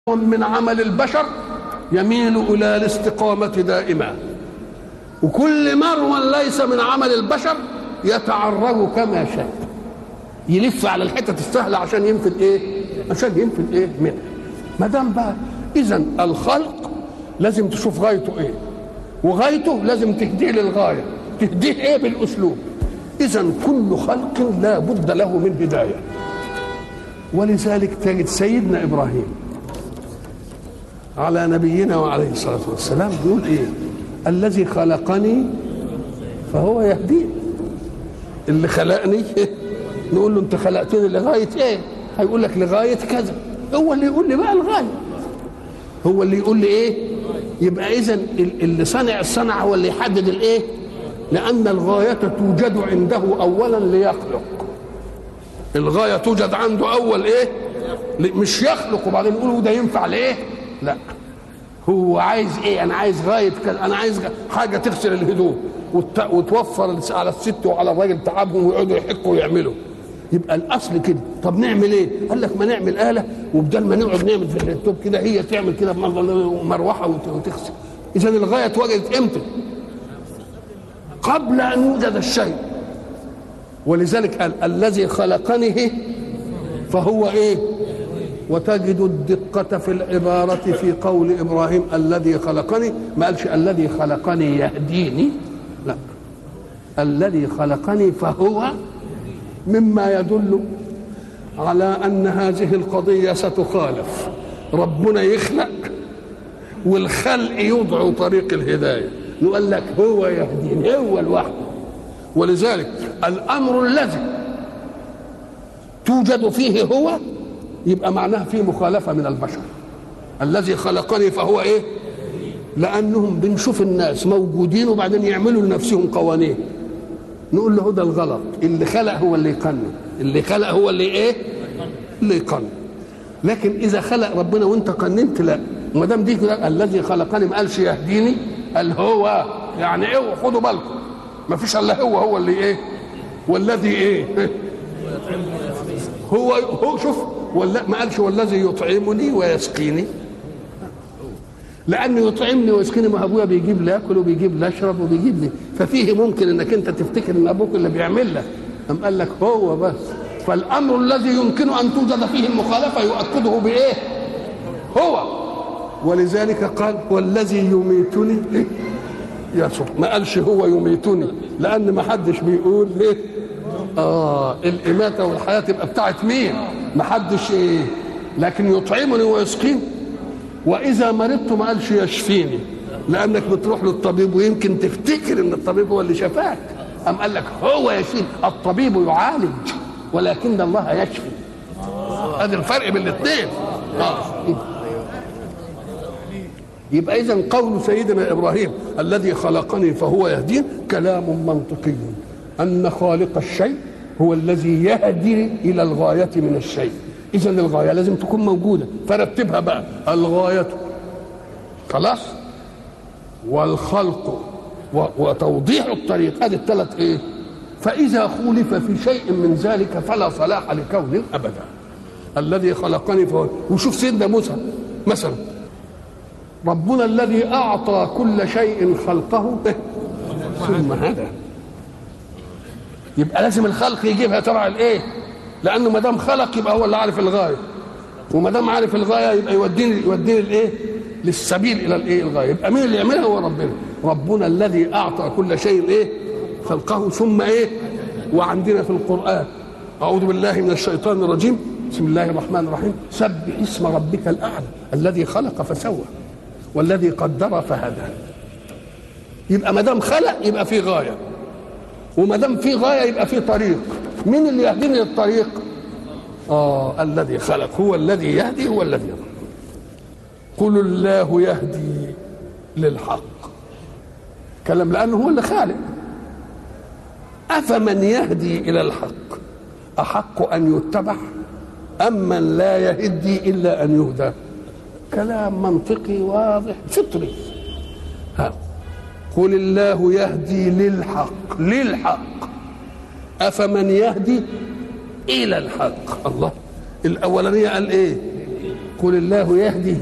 من عمل البشر يميل الى الاستقامه دائما وكل مرو ليس من عمل البشر يتعرج كما شاء يلف على الحتة السهلة عشان ينفذ ايه؟ عشان ينفذ ايه منها ما دام بقى اذا الخلق لازم تشوف غايته ايه وغايته لازم تهديه للغاية تهديه ايه بالاسلوب اذا كل خلق لا بد له من هداية ولذلك تجد سيدنا ابراهيم على نبينا وعليه الصلاة والسلام بيقول ايه الذي خلقني فهو يهديني اللي خلقني نقول له انت خلقتني لغايه ايه هيقول لك لغايه كذا هو اللي يقول لي بقى الغايه هو اللي يقول لي ايه يبقى اذا اللي صنع الصنعه هو اللي يحدد الايه لان الغايه توجد عنده اولا ليخلق الغايه توجد عنده اول ايه مش يخلق وبعدين يقول ده ينفع لايه لا هو عايز ايه انا عايز غايه كذا انا عايز حاجه تغسل الهدوم وت... وتوفر على الست وعلى الراجل تعبهم ويقعدوا يحكوا ويعملوا يبقى الاصل كده طب نعمل ايه قال لك ما نعمل اله وبدل ما نقعد نعمل في اللابتوب كده هي تعمل كده مروحه وتغسل اذا الغايه اتوجدت امتى قبل ان يوجد الشيء ولذلك قال الذي خلقني فهو ايه وتجد الدقة في العبارة في قول إبراهيم الذي خلقني ما قالش الذي خلقني يهديني لا الذي خلقني فهو مما يدل على أن هذه القضية ستخالف ربنا يخلق والخلق يضع طريق الهداية نقول لك هو يهديني هو لوحده ولذلك الأمر الذي توجد فيه هو يبقى معناها في مخالفة من البشر الذي خلقني فهو ايه لأنهم بنشوف الناس موجودين وبعدين يعملوا لنفسهم قوانين نقول له ده الغلط اللي خلق هو اللي يقنن اللي خلق هو اللي ايه اللي يقنن لكن إذا خلق ربنا وأنت قننت لا ما دام دي كده الذي خلقني ما قالش يهديني قال هو يعني ايه خدوا بالكم ما فيش الا هو هو اللي ايه والذي ايه هو هو شوف ولا ما قالش والذي يطعمني ويسقيني لانه يطعمني ويسقيني ما ابويا بيجيب لي اكل وبيجيب لي اشرب وبيجيب لي ففيه ممكن انك انت تفتكر ان ابوك اللي بيعمل لك ام قال لك هو بس فالامر الذي يمكن ان توجد فيه المخالفه يؤكده بايه هو ولذلك قال والذي يميتني يا ما قالش هو يميتني لان ما حدش بيقول ايه اه الاماته والحياه تبقى بتاعت مين ما حدش ايه لكن يطعمني ويسقيني واذا مرضت ما قالش يشفيني لانك بتروح للطبيب ويمكن تفتكر ان الطبيب هو اللي شفاك ام قال لك هو يشفي الطبيب يعالج ولكن الله يشفي هذا الفرق بين الاثنين آه. يبقى اذا قول سيدنا ابراهيم الذي خلقني فهو يهدين كلام منطقي ان خالق الشيء هو الذي يهدي الى الغايه من الشيء اذا الغايه لازم تكون موجوده فرتبها بقى الغايه خلاص والخلق وتوضيح الطريق هذه الثلاث ايه فاذا خولف في شيء من ذلك فلا صلاح لكون ابدا الذي خلقني فهو وشوف سيدنا موسى مثلا ربنا الذي اعطى كل شيء خلقه ثم هدى يبقى لازم الخلق يجيبها تبع الايه لانه ما دام خلق يبقى هو اللي عارف الغايه وما دام عارف الغايه يبقى يوديني يوديني الايه للسبيل الى الايه الغايه يبقى مين اللي يعملها هو ربنا ربنا الذي اعطى كل شيء ايه خلقه ثم ايه وعندنا في القران اعوذ بالله من الشيطان الرجيم بسم الله الرحمن الرحيم سبح اسم ربك الاعلى الذي خلق فسوى والذي قدر فهدى يبقى ما دام خلق يبقى في غايه وما دام في غايه يبقى في طريق مين اللي يهديني للطريق اه الذي خلق هو الذي يهدي هو الذي يهدي قل الله يهدي للحق كلام لانه هو اللي خالق افمن يهدي الى الحق احق ان يتبع ام من لا يهدي الا ان يهدى كلام منطقي واضح فطري ها قل الله يهدي للحق للحق افمن يهدي الى الحق الله الاولانيه قال ايه قل الله يهدي